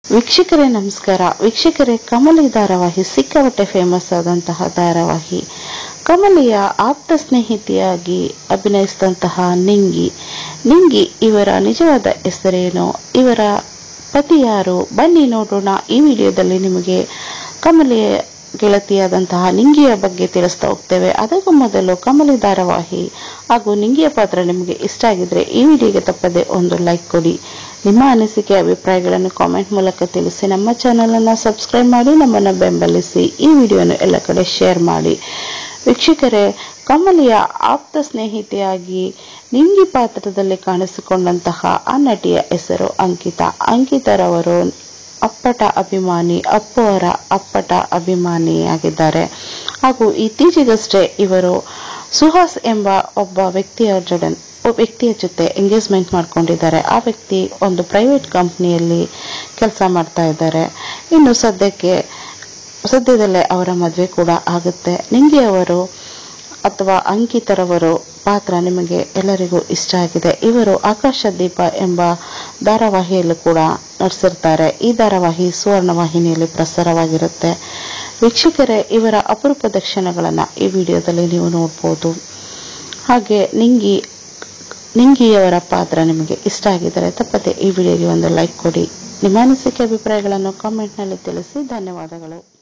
ವೀಕ್ಷಕರೇ ನಮಸ್ಕಾರ ವೀಕ್ಷಕರೇ ಕಮಲಿ ಧಾರಾವಾಹಿ ಸಿಕ್ಕಾಪಟ್ಟೆ ಫೇಮಸ್ ಆದಂತಹ ಧಾರಾವಾಹಿ ಕಮಲಿಯ ಆಪ್ತ ಸ್ನೇಹಿತೆಯಾಗಿ ಅಭಿನಯಿಸಿದಂತಹ ನಿಂಗಿ ನಿಂಗಿ ಇವರ ನಿಜವಾದ ಹೆಸರೇನು ಇವರ ಪತಿ ಯಾರು ಬನ್ನಿ ನೋಡೋಣ ಈ ವಿಡಿಯೋದಲ್ಲಿ ನಿಮಗೆ ಕಮಲಿಯ ಗೆಳತಿಯಾದಂತಹ ನಿಂಗಿಯ ಬಗ್ಗೆ ತಿಳಿಸ್ತಾ ಹೋಗ್ತೇವೆ ಅದಕ್ಕೂ ಮೊದಲು ಕಮಲಿ ಧಾರಾವಾಹಿ ಹಾಗೂ ನಿಂಗಿಯ ಪಾತ್ರ ನಿಮಗೆ ಇಷ್ಟ ಆಗಿದ್ರೆ ಈ ವಿಡಿಯೋಗೆ ತಪ್ಪದೆ ಒಂದು ಲೈಕ್ ಕೊಡಿ ನಿಮ್ಮ ಅನಿಸಿಕೆ ಅಭಿಪ್ರಾಯಗಳನ್ನು ಕಾಮೆಂಟ್ ಮೂಲಕ ತಿಳಿಸಿ ನಮ್ಮ ಚಾನೆಲ್ ಅನ್ನು ಸಬ್ಸ್ಕ್ರೈಬ್ ಮಾಡಿ ನಮ್ಮನ್ನು ಬೆಂಬಲಿಸಿ ಈ ವಿಡಿಯೋನ ಎಲ್ಲ ಕಡೆ ಶೇರ್ ಮಾಡಿ ವೀಕ್ಷಕರೇ ಕಮಲಿಯ ಆಪ್ತ ಸ್ನೇಹಿತೆಯಾಗಿ ನಿಂಗಿ ಪಾತ್ರದಲ್ಲಿ ಕಾಣಿಸಿಕೊಂಡಂತಹ ಆ ನಟಿಯ ಹೆಸರು ಅಂಕಿತಾ ಅಂಕಿತರವರು ಅಪ್ಪಟ ಅಭಿಮಾನಿ ಅಪ್ಪು ಅವರ ಅಪ್ಪಟ ಅಭಿಮಾನಿಯಾಗಿದ್ದಾರೆ ಹಾಗೂ ಇತ್ತೀಚೆಗಷ್ಟೇ ಇವರು ಸುಹಾಸ್ ಎಂಬ ಒಬ್ಬ ವ್ಯಕ್ತಿಯ ಜೊತೆ ವ್ಯಕ್ತಿಯ ಜೊತೆ ಎಂಗೇಜ್ಮೆಂಟ್ ಮಾಡ್ಕೊಂಡಿದ್ದಾರೆ ಆ ವ್ಯಕ್ತಿ ಒಂದು ಪ್ರೈವೇಟ್ ಕಂಪ್ನಿಯಲ್ಲಿ ಕೆಲಸ ಮಾಡ್ತಾ ಇದ್ದಾರೆ ಇನ್ನು ಸದ್ಯಕ್ಕೆ ಸದ್ಯದಲ್ಲೇ ಅವರ ಮದುವೆ ಕೂಡ ಆಗುತ್ತೆ ನಿಂಗೆ ಅವರು ಅಥವಾ ಅಂಕಿತರವರು ಪಾತ್ರ ನಿಮಗೆ ಎಲ್ಲರಿಗೂ ಇಷ್ಟ ಆಗಿದೆ ಇವರು ಆಕಾಶ ದೀಪ ಎಂಬ ಧಾರಾವಾಹಿಯಲ್ಲೂ ಕೂಡ ನಟಿಸಿರ್ತಾರೆ ಈ ಧಾರಾವಾಹಿ ಸುವರ್ಣ ವಾಹಿನಿಯಲ್ಲಿ ಪ್ರಸಾರವಾಗಿರುತ್ತೆ ವೀಕ್ಷಕರೇ ಇವರ ಅಪರೂಪದ ಕ್ಷಣಗಳನ್ನು ಈ ವಿಡಿಯೋದಲ್ಲಿ ನೀವು ನೋಡ್ಬೋದು ಹಾಗೆ ನಿಂಗಿ ನಿಂಗಿಯವರ ಪಾತ್ರ ನಿಮಗೆ ಇಷ್ಟ ಆಗಿದ್ದರೆ ತಪ್ಪದೆ ಈ ವಿಡಿಯೋಗೆ ಒಂದು ಲೈಕ್ ಕೊಡಿ ನಿಮ್ಮ ಅನಿಸಿಕೆ ಅಭಿಪ್ರಾಯಗಳನ್ನು ಕಾಮೆಂಟ್ನಲ್ಲಿ ತಿಳಿಸಿ ಧನ್ಯವಾದಗಳು